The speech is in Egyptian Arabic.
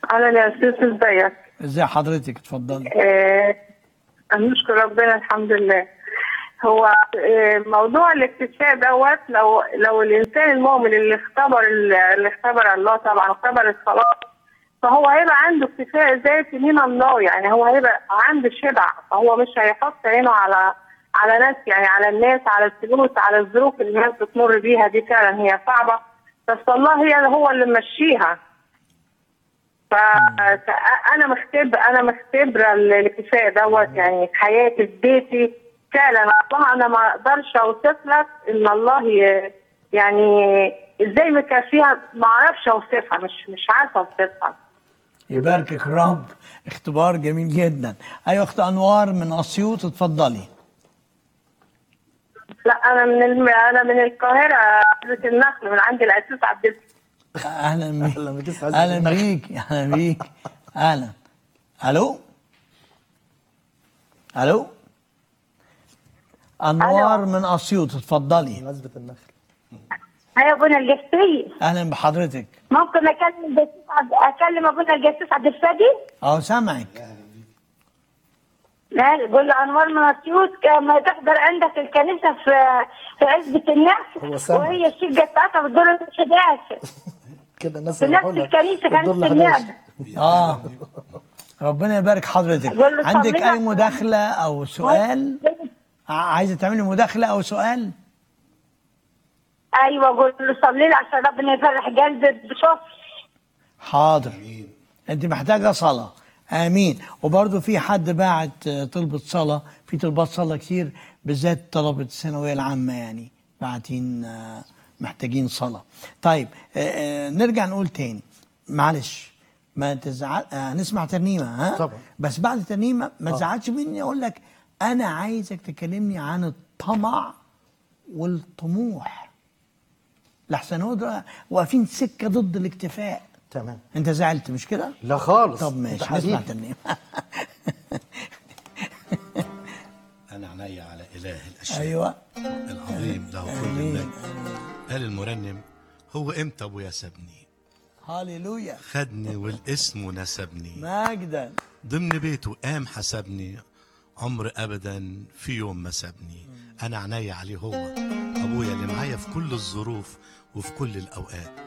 اهلا يا استاذ ازيك ازي حضرتك اتفضلي آه، نشكر ربنا الحمد لله هو آه، موضوع الاكتفاء دوت لو لو الانسان المؤمن اللي اختبر اللي اختبر الله طبعا اختبر الصلاه فهو هيبقى عنده اكتفاء ذاتي من الله يعني هو هيبقى عنده شبع فهو مش هيحط عينه على على ناس يعني على الناس على الفلوس على الظروف اللي الناس بتمر بيها دي فعلا هي صعبه بس الله هي هو اللي ممشيها فانا مختبر انا مختبره الاكتفاء دوت يعني في حياتي في بيتي فعلا الله انا ما اقدرش اوصف لك ان الله ي- يعني ازاي مكفيها ما اعرفش اوصفها مش مش عارفه اوصفها يباركك الرب اختبار جميل جدا ايوه اخت انوار من اسيوط اتفضلي لا انا من الم... انا من القاهره حضرة النخل من عند الاسيس عبد الفتاح اهلا بيك أهلا بك، أستاذ اهلا عزيز. بيك اهلا بيك اهلا الو الو انوار من اسيوط اتفضلي بمناسبة النخل هيا ابونا الجسيس اهلا بحضرتك ممكن اكلم الجسيس عبد اكلم ابونا الجسيس عبد الفادي اه سامعك لا قول له انوار من اسيوط كما تحضر عندك الكنيسه في في عزبه هو النخل سامع. وهي الشقه بتاعتها في الدور الحداشر كده الناس في نفس يروحوا لها. الكنيسه كانت الدور في الحداشر. النعمه اه ربنا يبارك حضرتك قول له عندك صلي اي على مداخله او سؤال ع- عايزه تعملي مداخله او سؤال ايوه قول له صلي لي عشان ربنا يفرح قلبي بشوف حاضر انت محتاجه صلاه امين وبرضه في حد باعت آه، طلبة صلاة في طلبات صلاة كتير بالذات طلبة الثانوية العامة يعني باعتين آه، محتاجين صلاة طيب آه، آه، نرجع نقول تاني معلش ما تزعل آه، هنسمع ترنيمة ها طبعا. بس بعد الترنيمة ما تزعلش مني اقول لك انا عايزك تكلمني عن الطمع والطموح لحسن هو ده واقفين سكة ضد الاكتفاء تمام انت زعلت مش كده؟ لا خالص طب أنت ماشي حبيبي. نسمع ترنيمة أنا عيني على إله الأشياء ايوه العظيم له كل المجد قال المرنم هو إمتى أبويا سابني هاليلويا خدني والاسم ونسبني مجدا ضمن بيته قام حسبني عمر أبدا في يوم ما سابني أنا عيني عليه هو أبويا اللي معايا في كل الظروف وفي كل الأوقات